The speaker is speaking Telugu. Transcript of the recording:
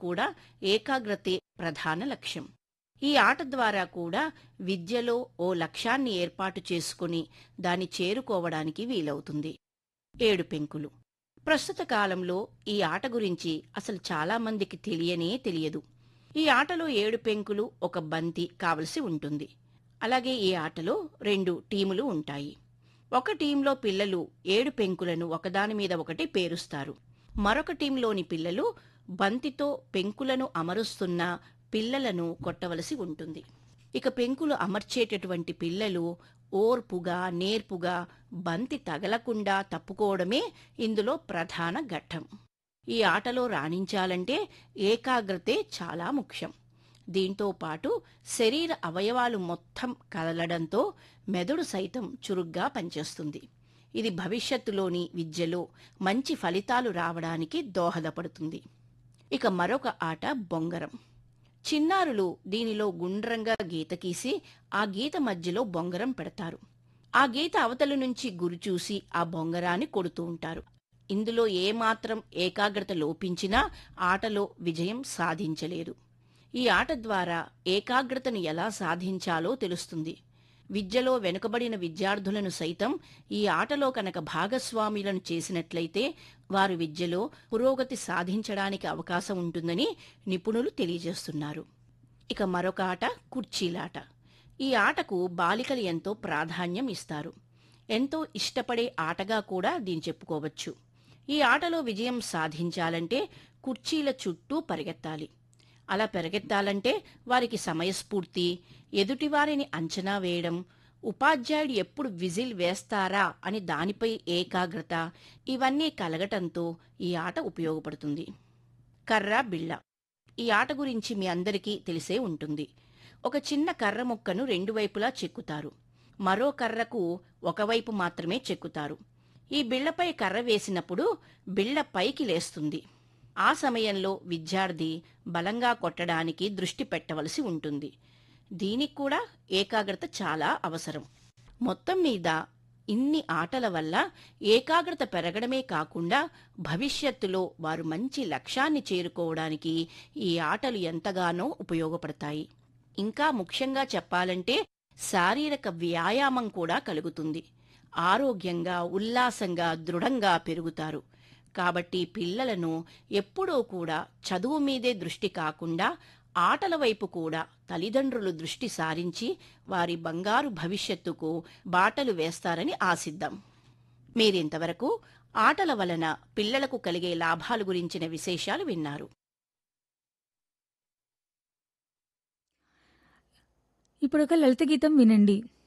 కూడా ఏకాగ్రతే ప్రధాన లక్ష్యం ఈ ఆట ద్వారా కూడా విద్యలో ఓ లక్ష్యాన్ని ఏర్పాటు చేసుకుని దాన్ని చేరుకోవడానికి వీలవుతుంది ఏడు పెంకులు ప్రస్తుత కాలంలో ఈ ఆట గురించి అసలు చాలా మందికి తెలియనే తెలియదు ఈ ఆటలో ఏడు పెంకులు ఒక బంతి కావలసి ఉంటుంది అలాగే ఈ ఆటలో రెండు టీములు ఉంటాయి ఒక టీంలో పిల్లలు ఏడు పెంకులను ఒకదాని మీద ఒకటి పేరుస్తారు మరొక టీంలోని పిల్లలు బంతితో పెంకులను అమరుస్తున్న పిల్లలను కొట్టవలసి ఉంటుంది ఇక పెంకులు అమర్చేటటువంటి పిల్లలు ఓర్పుగా నేర్పుగా బంతి తగలకుండా తప్పుకోవడమే ఇందులో ప్రధాన ఘట్టం ఈ ఆటలో రాణించాలంటే ఏకాగ్రతే చాలా ముఖ్యం దీంతో పాటు శరీర అవయవాలు మొత్తం కదలడంతో మెదడు సైతం చురుగ్గా పనిచేస్తుంది ఇది భవిష్యత్తులోని విద్యలో మంచి ఫలితాలు రావడానికి దోహదపడుతుంది ఇక మరొక ఆట బొంగరం చిన్నారులు దీనిలో గుండ్రంగా గీత గీసి ఆ గీత మధ్యలో బొంగరం పెడతారు ఆ గీత అవతల నుంచి గురి చూసి ఆ బొంగరాన్ని కొడుతూ ఉంటారు ఇందులో ఏమాత్రం ఏకాగ్రత లోపించినా ఆటలో విజయం సాధించలేరు ఈ ఆట ద్వారా ఏకాగ్రతను ఎలా సాధించాలో తెలుస్తుంది విద్యలో వెనుకబడిన విద్యార్థులను సైతం ఈ ఆటలో కనుక భాగస్వాములను చేసినట్లయితే వారు విద్యలో పురోగతి సాధించడానికి అవకాశం ఉంటుందని నిపుణులు తెలియజేస్తున్నారు ఇక మరొక ఆట కుర్చీలాట ఈ ఆటకు బాలికలు ఎంతో ప్రాధాన్యం ఇస్తారు ఎంతో ఇష్టపడే ఆటగా కూడా దీన్ని చెప్పుకోవచ్చు ఈ ఆటలో విజయం సాధించాలంటే కుర్చీల చుట్టూ పరిగెత్తాలి అలా పెరగెత్తాలంటే వారికి సమయస్ఫూర్తి ఎదుటివారిని అంచనా వేయడం ఉపాధ్యాయుడు ఎప్పుడు విజిల్ వేస్తారా అని దానిపై ఏకాగ్రత ఇవన్నీ కలగటంతో ఈ ఆట ఉపయోగపడుతుంది కర్ర బిళ్ళ ఈ ఆట గురించి మీ అందరికీ తెలిసే ఉంటుంది ఒక చిన్న కర్ర ముక్కను రెండు వైపులా చెక్కుతారు మరో కర్రకు ఒకవైపు మాత్రమే చెక్కుతారు ఈ బిళ్లపై కర్ర వేసినప్పుడు బిళ్ల పైకి లేస్తుంది ఆ సమయంలో విద్యార్థి బలంగా కొట్టడానికి దృష్టి పెట్టవలసి ఉంటుంది దీనికి కూడా ఏకాగ్రత చాలా అవసరం మొత్తం మీద ఇన్ని ఆటల వల్ల ఏకాగ్రత పెరగడమే కాకుండా భవిష్యత్తులో వారు మంచి లక్ష్యాన్ని చేరుకోవడానికి ఈ ఆటలు ఎంతగానో ఉపయోగపడతాయి ఇంకా ముఖ్యంగా చెప్పాలంటే శారీరక వ్యాయామం కూడా కలుగుతుంది ఆరోగ్యంగా ఉల్లాసంగా దృఢంగా పెరుగుతారు కాబట్టి పిల్లలను ఎప్పుడూ కూడా చదువు మీదే దృష్టి కాకుండా ఆటల వైపు కూడా తల్లిదండ్రులు దృష్టి సారించి వారి బంగారు భవిష్యత్తుకు బాటలు వేస్తారని ఆశిద్దాం మీరింతవరకు ఆటల వలన పిల్లలకు కలిగే లాభాల గురించిన విశేషాలు విన్నారు ఇప్పుడు ఒక లలిత గీతం వినండి